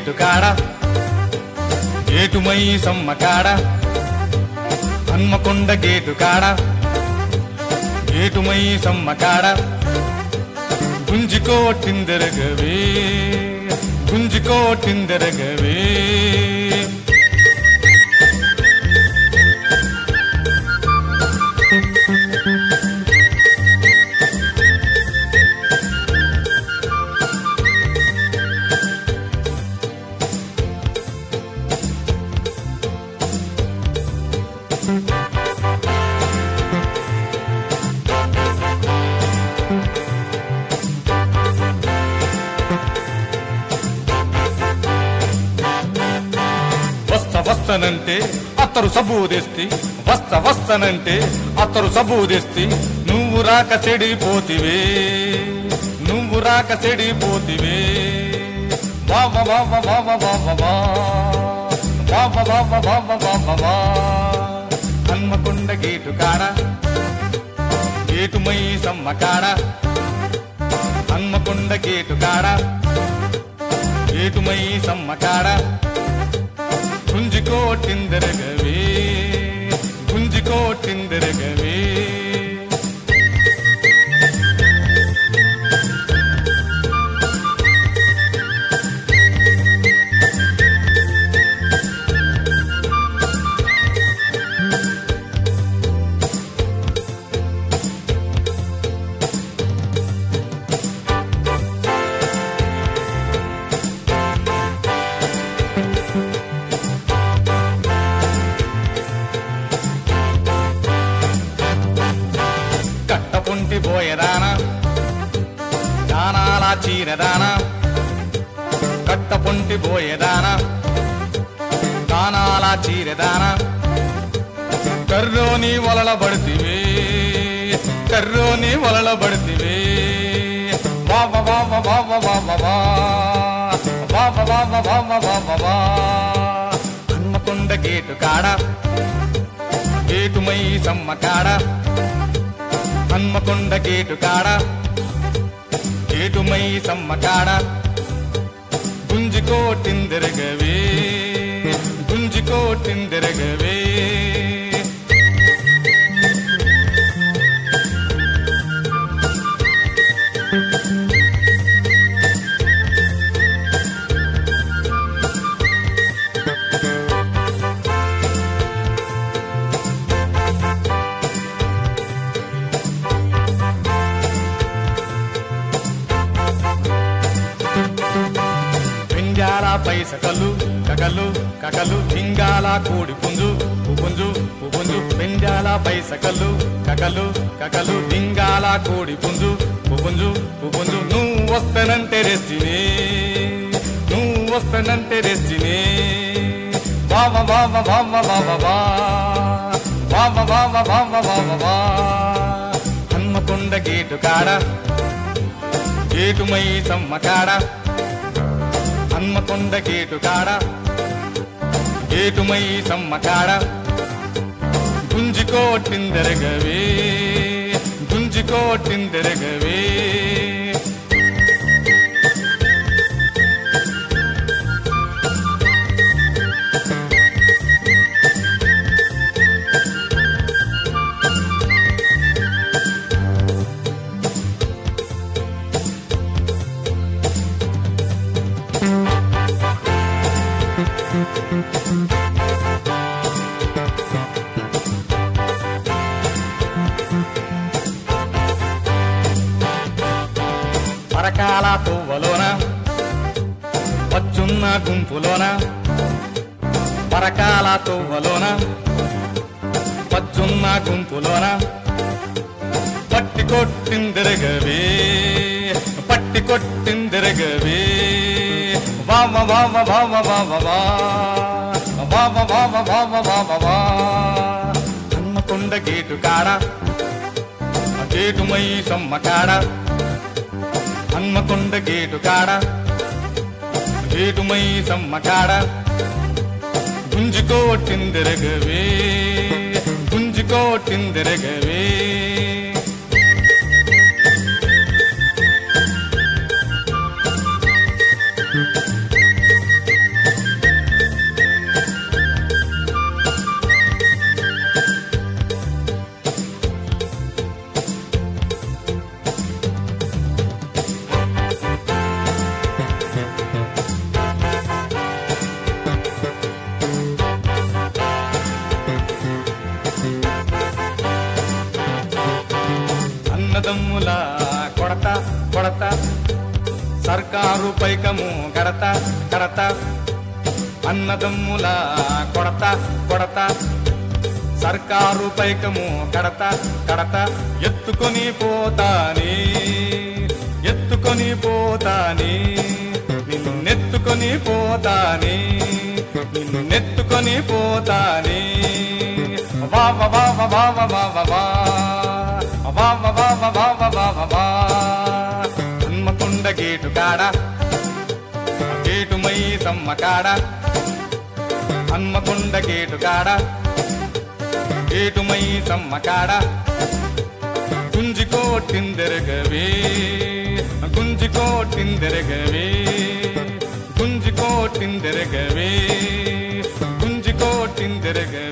Gate కాడ గేటుమై సమ్మ కాడ హన్మకొండ గేటు కాడ గేటుమై సమ్మ కాడ గుంజుకోటిందెరగవే గుంజుకోటిందెరగవే వస్త వస్తనంటే అత్తరు సబూదెస్తి వస్త వస్తనంటే అత్తరు సబూదెస్తి నువ్వు రాక చెడిపోతివే నువ్వు రాక చెడిపోతివే వావ వావ వావ వావ వా. వావ వావ వావ వావ వా. హన్మకొండ గేటు కాడ గేటుమై సమ్మ కాడ హన్మకొండ గేటు కాడ గేటుమై సమ్మ కాడ గుంజుకోటిందరగవే గుంజుకోటిందరగవే కట్టపుంటి పోయదానా దానాల చీరదానా కట్టపుంటి పోయదానా దానాల చీరదానా కర్రోని వలల పడుతివే కర్రోని వలల పడుతివే వావ వావ వావ వావ వా. వావ వావ వావ వావ వా. హన్మకొండ గేటు కాడ గేటుమై సమ్మ కాడ హన్మకొండ గేటు కాడ గేటుమై సమ్మ కాడ గుంజుకోటిందెరగవే గుంజుకోటిందెరగవే పింగాల పైసకలు కకలు కకలు పింగాల కోడి పుంజు పుంజు పుంజు పింగాల పైసకలు కకలు కకలు పింగాల కోడి పుంజు పుంజు పుంజు నువ్వు వస్తానంటే రెస్టినే నువ్వు వస్తానంటే రెస్టినే వావ వావ వావ వావ వా వావ వావ వావ వావ వా హన్మకొండ గేటు కాడ గేటుమై సమ్మ కాడ హన్మకొండ గేటు కాడ గేటుమై సమ్మ కాడ గుంజుకోటిందెరగవే గుంజుకోటిందెరగవే పరకాల తువ్వలోన వచ్చున్న గుంపులోన పరకాల తువ్వలోన వచ్చున్న గుంపులోన పట్టి కొట్టిందిరగవే పట్టి కొట్టిందిరగవే వావ వావ వావ వావ వా వావ వావ వావ వావ వా హన్మకొండ గేటు కాడ గేటుమై సమ్మ కాడ హన్మకొండ గేటు కాడ గేటుమై సమ్మ కాడ గుంజుకోటిందెరగవే గుంజుకోటిందెరగవే అన్నదమ్ముల కొడత కొడత సర్కారు పైకము గడత గడత అన్నదమ్ముల కొడత కొడత సర్కారు పైకము కడత కడత ఎత్తుకొని పోతాని ఎత్తుకొని పోతాని నిన్నెత్తుకొని పోతాని నిన్నెత్తుకొని పోతాని వావ వావ వావ వావ వా వావ వావ వావ వావ వా హన్మకొండ గేటు కాడ గేటు మై సమ్మ కాడ హన్మకొండ గేటు కాడ గేటు మై సమ్మ కాడ గుంజి కోటిందెరగవే గుంజి కోటిందెరగవే గుంజి కోటిందెరగవే గుంజి కోటిందెరగవే